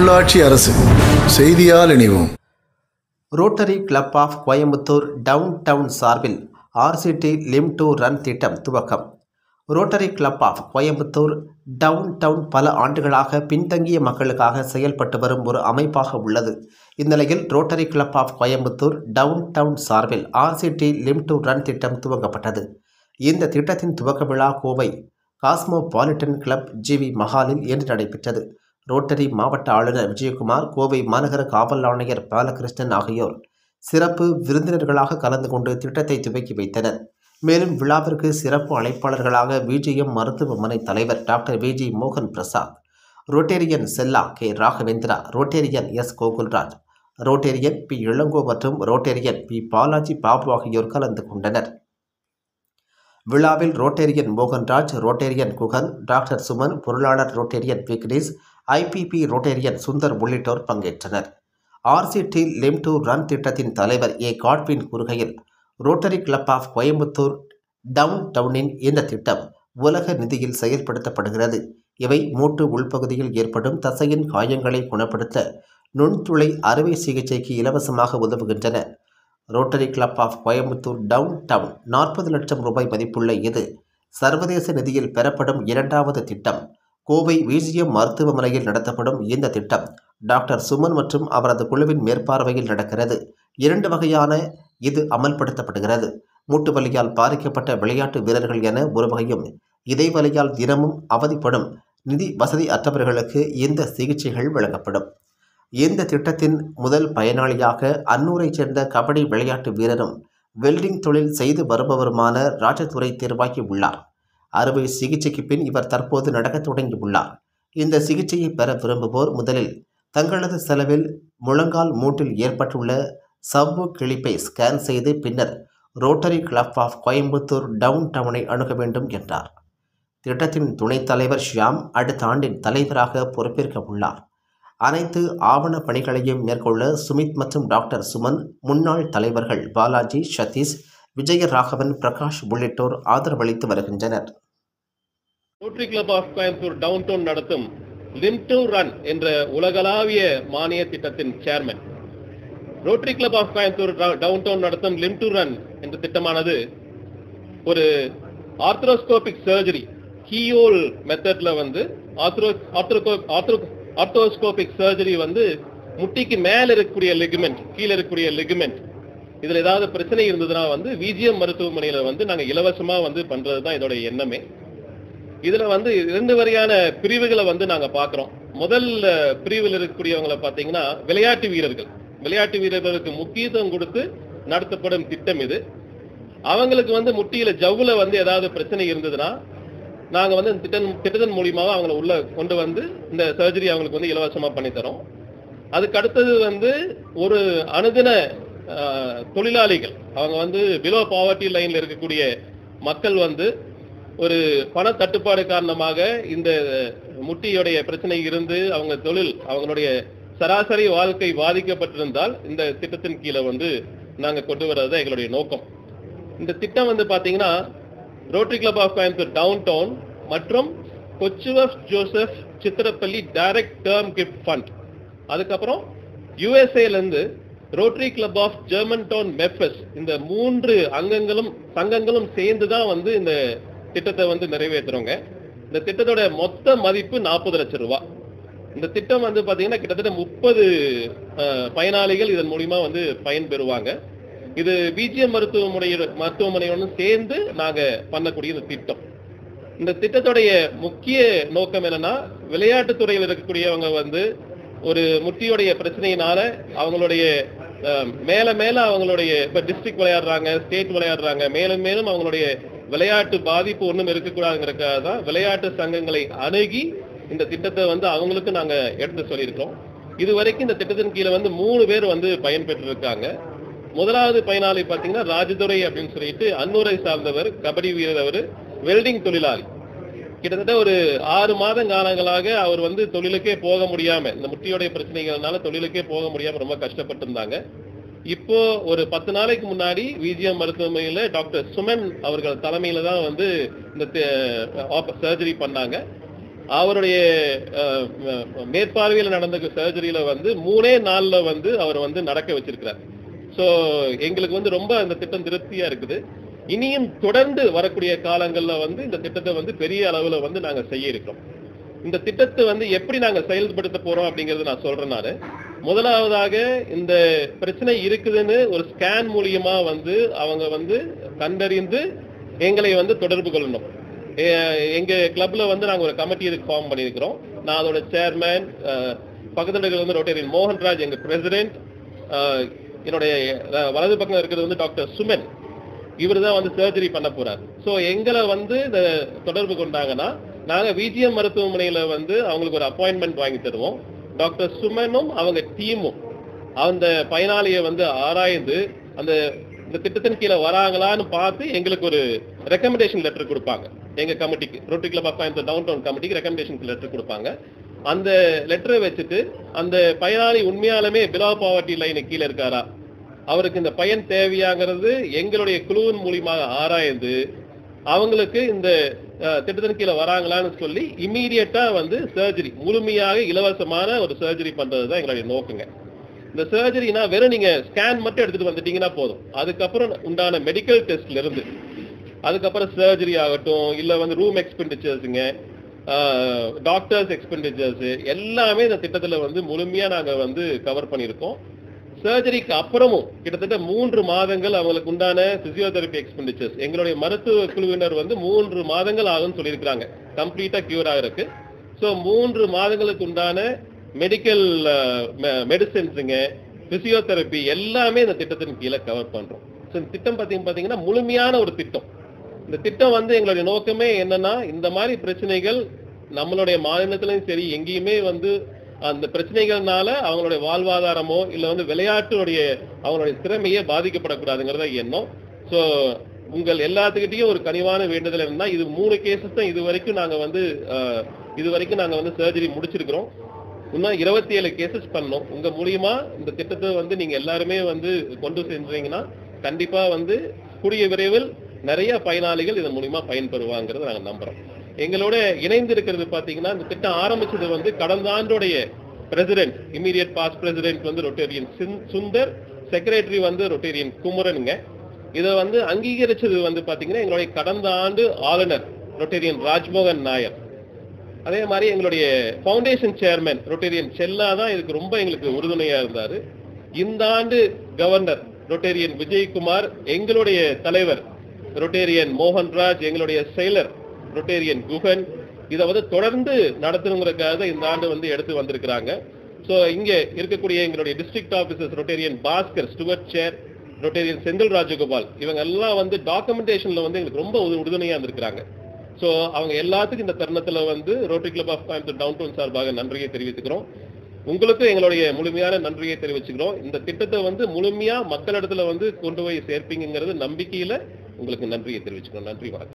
உள்ளாட்சி அரசு செய்தியால் இணைவோம் Rotary Club of Coimbatore town town சார்பில் ஆர்சிடி லிம் டு ரன் திட்டம் துவக்கம் Rotary Club of Coimbatore town town பல ஆண்டுகளாக பின்தங்கிய மக்களுக்காக செயல்பட்டு வரும் ஒரு அமைப்பாக உள்ளது இந்நிலையில் Rotary Club of Coimbatore town town சார்பில் ஆர்சிடி லிம் டு ரன் திட்டம் துவங்கப்பட்டது இந்த திட்டத்தின் துவக்க விழா கோவை காஸ்மோபாலிட்டன் கிளப் ஜிவி மஹாலில் இன்று நடைபெற்றது ரோட்டரி மாவட்ட ஆளுநர் விஜயகுமார் கோவை மாநகர காவல் ஆணையர் பாலகிருஷ்ணன் ஆகியோர் சிறப்பு விருந்தினர்களாக கலந்து கொண்டு திட்டத்தை துவக்கி வைத்தனர் மேலும் விழாவிற்கு சிறப்பு அழைப்பாளர்களாக விஜிஎம் மருத்துவமனை தலைவர் டாக்டர் விஜி மோகன் Prasad Rotarian Chella K Raghavendra Rotarian S Gokulraj Rotarian P Ilango மற்றும் ரோட்டேரியன் பி பாலாஜி பாபு ஆகியோர் கலந்து கொண்டனர் விழாவில் Rotarian Mohanraj Rotarian Gugan doctor Suman பொருளாளர் Rotarian Vignesh IPP Rotarian Sundar உள்ளிட்டோர் பங்கேற்றனர் ஆர்சிடி லிம் டு ரன் திட்டத்தின் தலைவர் ஏ காட்வின் கூறுகையில் Rotary Club of Coimbatore town டவுனின் இந்த திட்டம் உலக நிதியில் செயல்படுத்தப்படுகிறது இவை மூட்டு உள்பகுதியில் ஏற்படும் தசையின் காயங்களை குணப்படுத்த நுண்துளை அறுவை சிகிச்சைக்கு இலவசமாக உதவுகின்றன Rotary Club of Coimbatore town town நாற்பது லட்சம் ரூபாய் மதிப்புள்ள இது சர்வதேச நிதியில் பெறப்படும் இரண்டாவது திட்டம் கோவை விஜிஎம் மருத்துவமனையில் நடத்தப்படும் இந்த திட்டம் டாக்டர் சுமன் மற்றும் அவரது குழுவின் மேற்பார்வையில் நடக்கிறது இரண்டு வகையான இது அமல்படுத்தப்படுகிறது மூட்டு வலியால் பாதிக்கப்பட்ட விளையாட்டு வீரர்கள் என ஒரு வகையும் இதய வலியால் தினமும் அவதிப்படும் நிதி வசதி அற்றவர்களுக்கு இந்த சிகிச்சைகள் வழங்கப்படும் இந்த திட்டத்தின் முதல் பயனாளியாக அன்னூரைச் சேர்ந்த கபடி விளையாட்டு வீரரும் வெல்டிங் தொழில் செய்து வருபவருமான ராஜதுரை தேர்வாகி உள்ளார் அறுவை சிகிச்சைக்கு பின் இவர் தற்போது நடக்கத் தொடங்கியுள்ளார் இந்த சிகிச்சையை பெற விரும்புவோர் முதலில் தங்களது செலவில் முழங்கால் மூட்டில் ஏற்பட்டுள்ள சவ்வு கிழிப்பை ஸ்கேன் செய்து பின்னர் Rotary Club of Coimbatore town டவுனை அணுக வேண்டும் என்றார் திட்டத்தின் துணைத் தலைவர் ஷியாம் அடுத்த ஆண்டின் தலைவராக பொறுப்பேற்க உள்ளார் அனைத்து ஆவண பணிகளையும் மேற்கொள்ள சுமித் மற்றும் டாக்டர் சுமன் முன்னாள் தலைவர்கள் பாலாஜி சதீஷ் விஜயராகவன் பிரகாஷ் உள்ளிட்டோர் ஆதரவளித்து வருகின்றனர் Rotary Club of Coimbatore town town நடத்தும் லிம் டு ரன் என்ற உலகளாவிய மானிய திட்டத்தின் chairman Rotary Club of Coimbatore town town நடத்தும் லிம் டு ரன் என்ற திட்டமானது ஒரு ஆர்த்ரோஸ்கோபிக் சர்ஜரி கீயோல் மெத்தட்ல வந்து ஆர்த்ரோ ஆர்த்ரோ ஆர்த்தோஸ்கோபிக் சர்ஜரி வந்து முட்டிக்கு மேல இருக்கக்கூடிய லிகமெண்ட் கீழே இருக்கக்கூடிய லிகமெண்ட் இதுல ஏதாவது பிரச்சனை இருந்ததுன்னா வந்து விஜிஎம் மருத்துவமனையில வந்து நாங்க இலவசமா வந்து பண்றது தான் இதோட எண்ணமே இதுல வந்து இரண்டு வகையான பிரிவுகளை வந்து நாங்க பாக்குறோம் முதல் அஹ், பிரிவில் இருக்கக்கூடியவங்களை பாத்தீங்கன்னா விளையாட்டு வீரர்கள் விளையாட்டு வீரர்களுக்கு முக்கியத்துவம் கொடுத்து நடத்தப்படும் திட்டம் இது அவங்களுக்கு வந்து முட்டியில ஜவ்வுல வந்து ஏதாவது பிரச்சனை இருந்ததுன்னா நாங்க வந்து இந்த திட்டம் திட்டத்தின் மூலியமாக அவங்கள உள்ள கொண்டு வந்து இந்த சர்ஜரி அவங்களுக்கு வந்து இலவசமா பண்ணி தரோம் அதுக்கு அடுத்தது வந்து ஒரு அனுதின ஆஹ், தொழிலாளிகள் அவங்க வந்து பிலோ பாவர்ட்டி லைன்ல இருக்கக்கூடிய மக்கள் வந்து ஒரு பண தட்டுப்பாடு காரணமாக இந்த முட்டியுடைய பிரச்சனை இருந்து அவங்க தொழில் அவங்களுடைய சராசரி வாழ்க்கை பாதிக்கப்பட்டிருந்தால் இந்த திட்டத்தின் கீழே வந்து நாங்க கொண்டு வர்றது தான் எங்களுடைய நோக்கம் இந்த திட்டம் வந்து பாத்தீங்கன்னா Rotary Club of Coimbatore town town மற்றும் கொச்சுவப் Joseph Chithrapally direct term gift fund அதுக்கப்புறம் யூஎஸ்ஏல இருந்து Rotary Club of Germantown Memphis இந்த மூன்று அங்கங்களும் சங்கங்களும் சேர்ந்து தான் வந்து இந்த திட்டத்தை வந்து நிறைவேற்றுறோங்க இந்த திட்டத்தோட மொத்த மதிப்பு நாற்பது லட்சம் ரூபாய் இந்த திட்டம் வந்து பாத்தீங்கன்னா கிட்டத்தட்ட முப்பது பயனாளிகள் இதன் மூலியமா வந்து பயன்பெறுவாங்க இது பிஜிஎம் மருத்துவமனை மருத்துவமனையுடன் சேர்ந்து நாங்க பண்ணக்கூடிய இந்த திட்டம் இந்த திட்டத்துடைய முக்கிய நோக்கம் என்னன்னா விளையாட்டுத் துறையில் இருக்கக்கூடியவங்க வந்து ஒரு முட்டியுடைய பிரச்சனையினால அவங்களுடைய அஹ், மேல மேல அவங்களுடைய இப்ப டிஸ்ட்ரிக்ட் விளையாடுறாங்க ஸ்டேட் விளையாடுறாங்க மேலும் மேலும் அவங்களுடைய விளையாட்டு பாதிப்பு ஒண்ணும் இருக்கக்கூடாதுங்கிறதுக்காக தான் விளையாட்டு சங்கங்களை அணுகி இந்த திட்டத்தை வந்து அவங்களுக்கு நாங்க எடுத்து சொல்லியிருக்கோம் இது வரைக்கும் இந்த திட்டத்தின் கீழே வந்து மூணு பேர் வந்து பயன்பெற்று இருக்காங்க முதலாவது பயனாளி பாத்தீங்கன்னா ராஜதுரை அப்படின்னு சொல்லிட்டு அன்னூரை சார்ந்தவர் கபடி வீரர் அவர் வெல்டிங் தொழிலாளி கிட்டத்தட்ட ஒரு ஆறு மாத காலங்களாக அவர் வந்து தொழிலுக்கே போக முடியாம இந்த முட்டியோடைய பிரச்சனைகள்னால தொழிலுக்கே போக முடியாம ரொம்ப கஷ்டப்பட்டு இருந்தாங்க இப்போ ஒரு பத்து நாளைக்கு முன்னாடி விஜிஎம் மருத்துவமனையில டாக்டர் சுமன் அவர்கள் தலைமையில தான் வந்து இந்த சர்ஜரி பண்ணாங்க அவருடைய அஹ், ம- மேற்பார்வையில் நடந்த சர்ஜரியில வந்து மூணே நாள்ல வந்து அவர் வந்து நடக்க வச்சிருக்கிறார் சோ எங்களுக்கு வந்து ரொம்ப அந்த திட்டம் திருப்தியா இருக்குது இனியும் தொடர்ந்து வரக்கூடிய காலங்கள்ல வந்து இந்த திட்டத்தை வந்து பெரிய அளவுல வந்து நாங்க செய்ய இருக்கிறோம் இந்த திட்டத்தை வந்து எப்படி நாங்க செயல்படுத்த போறோம் அப்படிங்கறது நான் சொல்றேன் நானு முதலாவதாக இந்த பிரச்சனை இருக்குதுன்னு ஒரு ஸ்கேன் மூலியமா வந்து அவங்க வந்து கண்டறிந்து எங்களை வந்து தொடர்பு கொள்ளணும் எ- எங்க கிளப்ல வந்து நாங்க ஒரு கமிட்டி இதுக்கு ஃபார்ம் பண்ணியிருக்கிறோம் நான் அதோட சேர்மேன் பக்கத்துல இருக்கிறது வந்து ரோட்டேரியன் மோகன்ராஜ் எங்க பிரசிடென்ட் என்னுடைய அஹ், வலது பக்கம் இருக்கிறது வந்து டாக்டர் சுமன் இவர் தான் வந்து சர்ஜரி பண்ண போறாரு சோ எங்களை வந்து இந்த தொடர்பு கொண்டாங்கன்னா நாங்க விஜிஎம் மருத்துவமனையில வந்து அவங்களுக்கு ஒரு அப்பாயின்மெண்ட் வாங்கி தருவோம் டாக்டர் சுமனும் அவங்க டீமும் அந்த பயனாளியை வந்து ஆராய்ந்து அந்த இந்த திட்டத்தின் கீழே வராங்களான்னு பார்த்து எங்களுக்கு ஒரு ரெக்கமெண்டேஷன் லெட்டர் கொடுப்பாங்க எங்க கமிட்டிக்கு Rotary Club of Coimbatore town town கமிட்டிக்கு ரெக்கமெண்டேஷன் லெட்டர் கொடுப்பாங்க அந்த லெட்டரை வச்சுட்டு அந்த பயனாளி உண்மையாலுமே பிலோ பாவர்ட்டி லைனுக்கு கீழே இருக்காரா அவருக்கு இந்த பயன் தேவையாங்கிறது எங்களுடைய குழுவின் மூலியமாக ஆராய்ந்து அவங்களுக்கு இந்த அஹ், திட்டத்தின் கீழே வராங்களான்னு சொல்லி இமீடியட்டா வந்து சர்ஜரி முழுமையாக இலவசமான ஒரு சர்ஜரி பண்றது தான் எங்களுடைய நோக்கங்க இந்த சர்ஜரினா வெறும் நீங்க ஸ்கேன் மட்டும் எடுத்துட்டு வந்துட்டீங்கன்னா போதும் அதுக்கப்புறம் உண்டான மெடிக்கல் டெஸ்ட்ல இருந்து அதுக்கப்புறம் சர்ஜரி ஆகட்டும் இல்ல வந்து ரூம் எக்ஸ்பெண்டிச்சர்ஸுங்க டாக்டர்ஸ் எக்ஸ்பெண்டிச்சர்ஸ் எல்லாமே இந்த திட்டத்துல வந்து முழுமையா நாங்க வந்து கவர் பண்ணியிருக்கோம் சர்ஜரிக்கு அப்புறமும் கிட்டத்தட்ட மூன்று மாதங்கள் அவங்களுக்கு உண்டான பிசியோதெரபி எக்ஸ்பெண்டிச்சர்ஸ் எங்களுடைய மருத்துவ குழுவினர் வந்து மூன்று மாதங்கள் ஆகும்னு சொல்லியிருக்கிறாங்க கம்ப்ளீட்டா கியூர் ஆகிறதுக்கு ஸோ மூன்று மாதங்களுக்கு உண்டான மெடிக்கல் மெடிசின்ஸுங்க பிசியோதெரபி எல்லாமே இந்த திட்டத்தின் கீழே கவர் பண்றோம் ஸோ இந்த திட்டம் பார்த்தீங்க பார்த்தீங்கன்னா முழுமையான ஒரு திட்டம் இந்த திட்டம் வந்து எங்களுடைய நோக்கமே என்னன்னா இந்த மாதிரி பிரச்சனைகள் நம்மளுடைய மாநிலத்திலையும் சரி எங்கேயுமே வந்து அந்த பிரச்சனைகள்னால அவங்களுடைய வாழ்வாதாரமோ இல்ல வந்து விளையாட்டுடைய அவங்களுடைய திறமையே பாதிக்கப்படக்கூடாதுங்கிறத எண்ணம் ஸோ உங்கள் எல்லாத்துக்கிட்டையும் ஒரு கனிவான வேண்டுதல் என்னன்னா இது மூணு கேசஸ் தான் இது வரைக்கும் நாங்க வந்து அஹ், இது வரைக்கும் நாங்க வந்து சர்ஜரி முடிச்சிருக்கிறோம் இன்னும் இருபத்தி ஏழு கேசஸ் பண்ணோம் உங்க மூலியமா இந்த திட்டத்தை வந்து நீங்க எல்லாருமே வந்து கொண்டு சென்றீங்கன்னா கண்டிப்பா வந்து கூடிய விரைவில் நிறைய பயனாளிகள் இதன் மூலியமா பயன்பெறுவாங்கிறத நாங்க நம்புறோம் எங்களோட இணைந்து இருக்கிறது பாத்தீங்கன்னா இந்த திட்டம் ஆரம்பிச்சது வந்து கடந்த ஆண்டோடைய பிரசிடென்ட் இமீடியட் பாஸ்ட் பிரசிடென்ட் வந்து ரொட்டேரியன் சுந்தர் செக்ரட்டரி வந்து ரொட்டேரியன் குமரனுங்க இதை வந்து அங்கீகரிச்சது வந்து பாத்தீங்கன்னா எங்களுடைய கடந்த ஆண்டு ஆளுநர் ரொட்டேரியன் ராஜ்மோகன் நாயர் அதே மாதிரி எங்களுடைய ஃபவுண்டேஷன் சேர்மன் ரொட்டேரியன் செல்லா தான் இதுக்கு ரொம்ப எங்களுக்கு உறுதுணையா இருந்தாரு இந்த ஆண்டு கவர்னர் ரொட்டேரியன் விஜயகுமார் எங்களுடைய தலைவர் ரொட்டேரியன் மோகன்ராஜ் எங்களுடைய செயலர் ரொட்டேரியன் குகன் இதை வந்து தொடர்ந்து நடத்தணுங்கிறதுக்காக தான் இந்த ஆண்டு வந்து எடுத்து வந்திருக்கிறாங்க ஸோ இங்க இருக்கக்கூடிய எங்களுடைய district officers Rotarian Bhaskar Stuart chair Rotarian Senthil Rajagopal இவங்க எல்லாம் வந்து டாக்குமெண்டேஷன்ல வந்து எங்களுக்கு ரொம்ப உறு- உறுதுணையா இருந்திருக்கிறாங்க ஸோ அவங்க எல்லாத்துக்கும் இந்த தருணத்துல வந்து Rotary Club of Coimbatore town town சார்பாக நன்றியை தெரிவித்துக்கிறோம் உங்களுக்கும் எங்களுடைய முழுமையான நன்றியை தெரிவிச்சுக்கிறோம் இந்த திட்டத்தை வந்து முழுமையா மக்களிடத்துல வந்து கொண்டு போய் சேர்ப்பீங்கிறது நம்பிக்கையில உங்களுக்கு நன்றியை தெரிவிச்சுக்கிறோம் நன்றி வணக்கம்